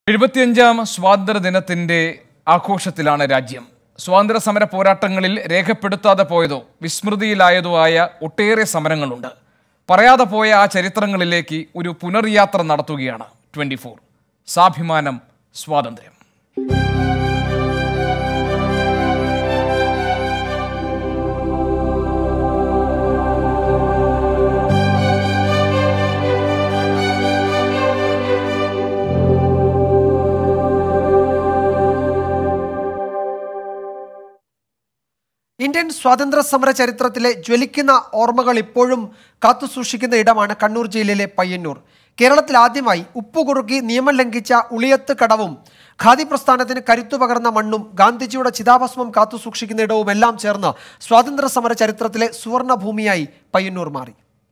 എഴുപത്തിയഞ്ചാം സ്വാതന്ത്ര്യ ദിനത്തിന്റെ ആഘോഷത്തിലാണ് രാജ്യം സ്വാതന്ത്ര്യ സമര പോരാട്ടങ്ങളിൽ രേഖപ്പെടുത്താതെ പോയതോ വിസ്മൃതിയിലായതോ ആയ ഒട്ടേറെ സമരങ്ങളുണ്ട് പറയാതെ പോയ ആ ചരിത്രങ്ങളിലേക്ക് ഒരു പുനർയാത്ര നടത്തുകയാണ് ട്വന്റി ഫോർ സാഭിമാനം സ്വാതന്ത്ര്യം ഇന്ത്യൻ സ്വാതന്ത്ര്യ സമര ചരിത്രത്തിലെ ജ്വലിക്കുന്ന ഓർമ്മകൾ ഇപ്പോഴും കാത്തുസൂക്ഷിക്കുന്ന ഇടമാണ് കണ്ണൂർ ജില്ലയിലെ പയ്യന്നൂർ കേരളത്തിൽ ആദ്യമായി ഉപ്പുകുറുക്കി നിയമം ലംഘിച്ച ഉളിയത്ത് കടവും ഖാദി പ്രസ്ഥാനത്തിന് കരുത്തു പകർന്ന മണ്ണും ഗാന്ധിജിയുടെ ചിതാഭസ്മം കാത്തുസൂക്ഷിക്കുന്ന ഇടവും എല്ലാം ചേർന്ന് സ്വാതന്ത്ര്യ സമര ചരിത്രത്തിലെ സുവർണ ഭൂമിയായി പയ്യന്നൂർ മാറി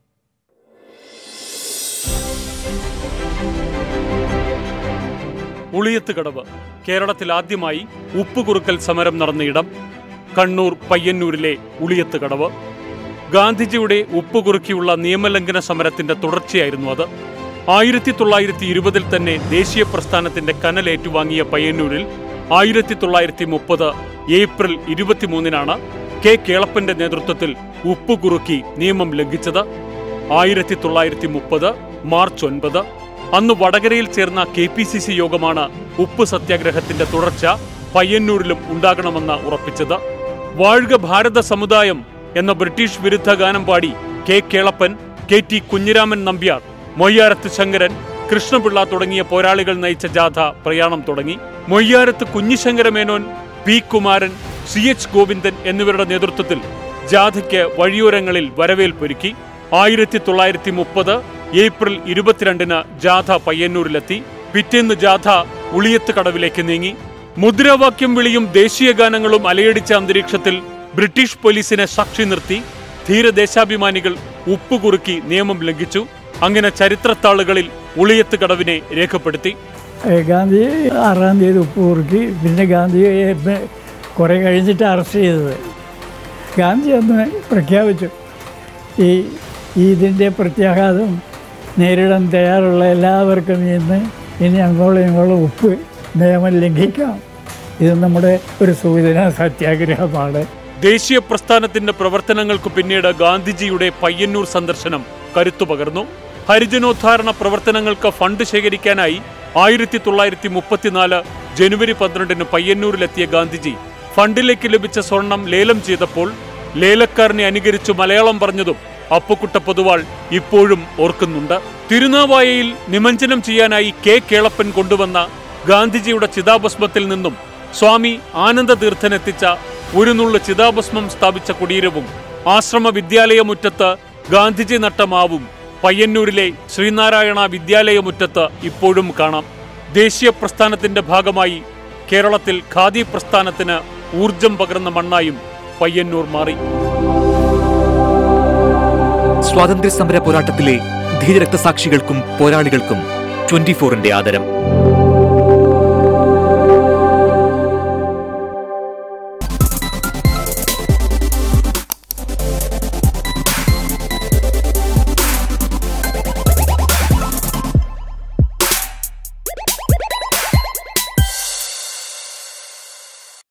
ഉളിയത്ത് കടവ് കേരളത്തിൽ ആദ്യമായി ഉപ്പുകുറുക്കൽ സമരം നടന്ന ഇടം കണ്ണൂർ പയ്യന്നൂരിലെ ഉളിയത്ത് കടവ് ഗാന്ധിജിയുടെ ഉപ്പുകുറുക്കിയുള്ള നിയമലംഘന സമരത്തിന്റെ തുടർച്ചയായിരുന്നു അത് ആയിരത്തി തൊള്ളായിരത്തി ഇരുപതിൽ തന്നെ ദേശീയ പ്രസ്ഥാനത്തിന്റെ കനലേറ്റുവാങ്ങിയ പയ്യന്നൂരിൽ ആയിരത്തി തൊള്ളായിരത്തി മുപ്പത് ഏപ്രിൽ ഇരുപത്തിമൂന്നിനാണ് കെ കേളപ്പന്റെ നേതൃത്വത്തിൽ ഉപ്പുകുറുക്കി നിയമം ലംഘിച്ചത് ആയിരത്തി തൊള്ളായിരത്തി മുപ്പത് മാർച്ച് ഒൻപത് അന്ന് വടകരയിൽ ചേർന്ന കെ പി സി സി യോഗമാണ് ഉപ്പ് സത്യാഗ്രഹത്തിന്റെ തുടർച്ച പയ്യന്നൂരിലും ഉണ്ടാകണമെന്ന് ഉറപ്പിച്ചത് വാഴുക ഭാരത സമുദായം എന്ന ബ്രിട്ടീഷ് വിരുദ്ധ ഗാനം പാടി K Kelappan K T Kunhiraman Nambiar Moyyarath Sankaran Krishnapillai തുടങ്ങിയ പോരാളികൾ നയിച്ച ജാഥ പ്രയാണം തുടങ്ങി Moyyarath Kunhisankara Menon P Kumaran C H Govindan എന്നിവരുടെ നേതൃത്വത്തിൽ ജാഥയ്ക്ക് വഴിയോരങ്ങളിൽ വരവേൽപ്പൊരുക്കി ആയിരത്തി തൊള്ളായിരത്തി മുപ്പത് ഏപ്രിൽ ഇരുപത്തിരണ്ടിന് ജാഥ പയ്യന്നൂരിലെത്തി പിറ്റേന്ന് ജാഥ ഉളിയത്ത് കടവിലേക്ക് നീങ്ങി മുദ്രാവാക്യം വിളിയും ദേശീയ ഗാനങ്ങളും അലയടിച്ച അന്തരീക്ഷത്തിൽ ബ്രിട്ടീഷ് പോലീസിനെ സാക്ഷി നിർത്തി ധീരദേശാഭിമാനികൾ ഉപ്പുകുറുക്കി നിയമം ലംഘിച്ചു അങ്ങനെ ചരിത്രത്താളുകളിൽ ഉളിയത്ത് കടവിനെ രേഖപ്പെടുത്തി ഏ, ഗാന്ധി ആറാം തീയതി ഉപ്പ് കുറുക്കി പിന്നെ ഗാന്ധിയെ പ- കുറേ കഴിഞ്ഞിട്ട് അറസ്റ്റ് ചെയ്തത് ഗാന്ധി അന്ന് പ്രഖ്യാപിച്ചു ഈ ഇതിൻ്റെ പ്രത്യാഘാതം നേരിടാൻ തയ്യാറുള്ള എല്ലാവർക്കും ഇന്ന് ഇനി അങ്ങോളം ഇങ്ങോളം ഉപ്പ് നിയമം ലംഘിക്കാം ഇത് നമ്മുടെ ഒരു സൂചന സത്യാഗ്രഹമാണ് ദേശീയ പ്രസ്ഥാനത്തിന്റെ പ്രവർത്തനങ്ങൾക്ക് പിന്നീട് ഗാന്ധിജിയുടെ പയ്യന്നൂർ സന്ദർശനം കരുത്തു പകർന്നു ഹരിജനോദ്ധാരണ പ്രവർത്തനങ്ങൾക്ക് ഫണ്ട് ശേഖരിക്കാനായി ആയിരത്തി തൊള്ളായിരത്തി മുപ്പത്തിനാല് ജനുവരി പന്ത്രണ്ടിന് പയ്യന്നൂരിലെത്തിയ ഗാന്ധിജി ഫണ്ടിലേക്ക് ലഭിച്ച സ്വർണം ലേലം ചെയ്തപ്പോൾ ലേലക്കാരനെ അനുകരിച്ചു മലയാളം പറഞ്ഞതും അപ്പുക്കുട്ട പൊതുവാൾ ഇപ്പോഴും ഓർക്കുന്നുണ്ട് തിരുനാവായയിൽ നിമഞ്ജനം ചെയ്യാനായി കെ കേളപ്പൻ കൊണ്ടുവന്ന ഗാന്ധിജിയുടെ ചിതാഭസ്മത്തിൽ നിന്നും സ്വാമി ആനന്ദതീർത്ഥനെത്തിച്ച ഒരു നുള്ളു ചിതാഭസ്മം സ്ഥാപിച്ച കുടീരവും ആശ്രമ വിദ്യാലയമുറ്റത്ത് ഗാന്ധിജി നട്ട മാവും പയ്യന്നൂരിലെ ശ്രീനാരായണ വിദ്യാലയമുറ്റത്ത് ഇപ്പോഴും കാണാം ദേശീയ പ്രസ്ഥാനത്തിന്റെ ഭാഗമായി കേരളത്തിൽ ഖാദി പ്രസ്ഥാനത്തിന് ഊർജം പകർന്ന മണ്ണായും പയ്യന്നൂർ മാറി സ്വാതന്ത്ര്യ സമര പോരാട്ടത്തിലെ ധീരരക്തസാക്ഷികൾക്കും പോരാളികൾക്കും ട്വന്റി ഫോറിന്റെ ആദരം